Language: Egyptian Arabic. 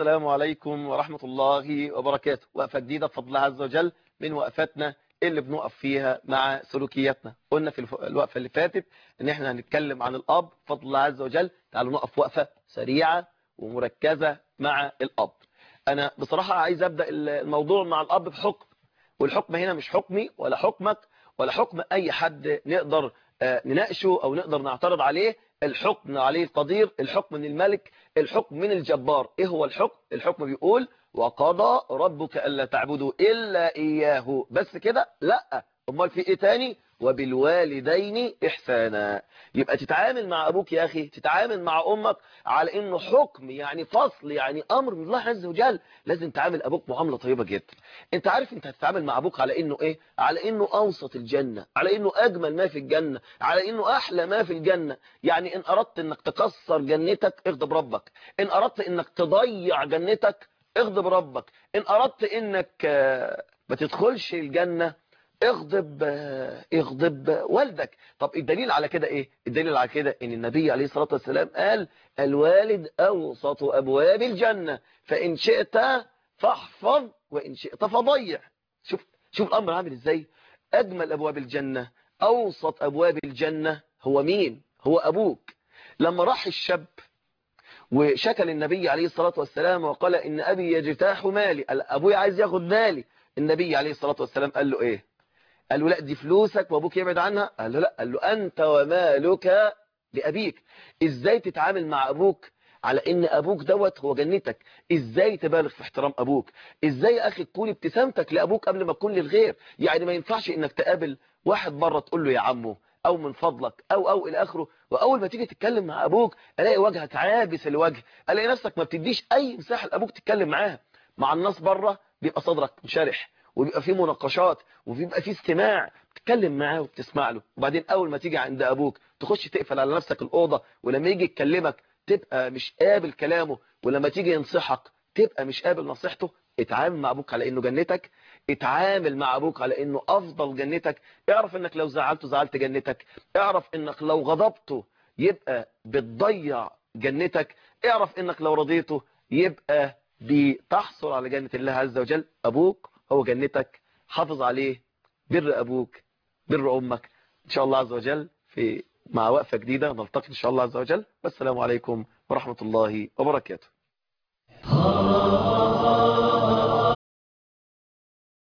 السلام عليكم ورحمة الله وبركاته وقفة جديدة بفضل الله عز وجل من وقفاتنا اللي بنقف فيها مع سلوكياتنا قلنا في الوقفة اللي فاتت ان احنا هنتكلم عن الاب بفضل الله عز وجل تعالوا نقف وقفة سريعة ومركزة مع الاب انا بصراحة عايز ابدأ الموضوع مع الاب بحكم والحكم هنا مش حكمي ولا حكمك ولا حكم اي حد نقدر نناقشه او نقدر نعترض عليه الحكم عليه القدير الحكم من الملك الحكم من الجبار ايه هو الحكم الحكم بيقول وقضى ربك الا تعبدوا الا اياه بس كده لا امال في ايه تاني وبالوالدين احسانا يبقى تتعامل مع ابوك يا اخي تتعامل مع امك على انه حكم يعني فصل يعني امر من الله عز وجل لازم تعامل ابوك معامله طيبه جدا انت عارف انت هتتعامل مع ابوك على انه ايه على انه اوسط الجنه على انه اجمل ما في الجنه على انه احلى ما في الجنه يعني ان اردت انك تكسر جنتك اغضب ربك ان اردت انك تضيع جنتك اغضب ربك ان اردت انك ما تدخلش الجنه اغضب اغضب والدك طب الدليل على كده ايه الدليل على كده ان النبي عليه الصلاة والسلام قال الوالد اوسط ابواب الجنة فان شئت فاحفظ وان شئت فضيع شوف شوف الامر عامل ازاي اجمل ابواب الجنة اوسط ابواب الجنة هو مين هو ابوك لما راح الشاب وشكل النبي عليه الصلاة والسلام وقال ان ابي يجتاح مالي ابوي عايز ياخد مالي النبي عليه الصلاة والسلام قال له ايه قال له لا دي فلوسك وابوك يبعد عنها قال له لا قال له انت ومالك لابيك ازاي تتعامل مع ابوك على ان ابوك دوت هو جنتك ازاي تبالغ في احترام ابوك ازاي يا اخي تكون ابتسامتك لابوك قبل ما تكون للغير يعني ما ينفعش انك تقابل واحد بره تقول له يا عمو او من فضلك او او الى اخره واول ما تيجي تتكلم مع ابوك الاقي وجهك عابس الوجه الاقي نفسك ما بتديش اي مساحه لابوك تتكلم معاها مع الناس بره بيبقى صدرك منشرح وبيبقى فيه مناقشات وبيبقى فيه استماع تتكلم معاه وبتسمع له وبعدين اول ما تيجي عند ابوك تخش تقفل على نفسك الاوضه ولما يجي يكلمك تبقى مش قابل كلامه ولما تيجي ينصحك تبقى مش قابل نصيحته اتعامل مع ابوك على انه جنتك اتعامل مع ابوك على انه افضل جنتك اعرف انك لو زعلته زعلت جنتك اعرف انك لو غضبته يبقى بتضيع جنتك اعرف انك لو رضيته يبقى بتحصل على جنة الله عز وجل ابوك هو جنتك حافظ عليه بر أبوك بر أمك إن شاء الله عز وجل في مع وقفة جديدة نلتقي إن شاء الله عز وجل والسلام عليكم ورحمة الله وبركاته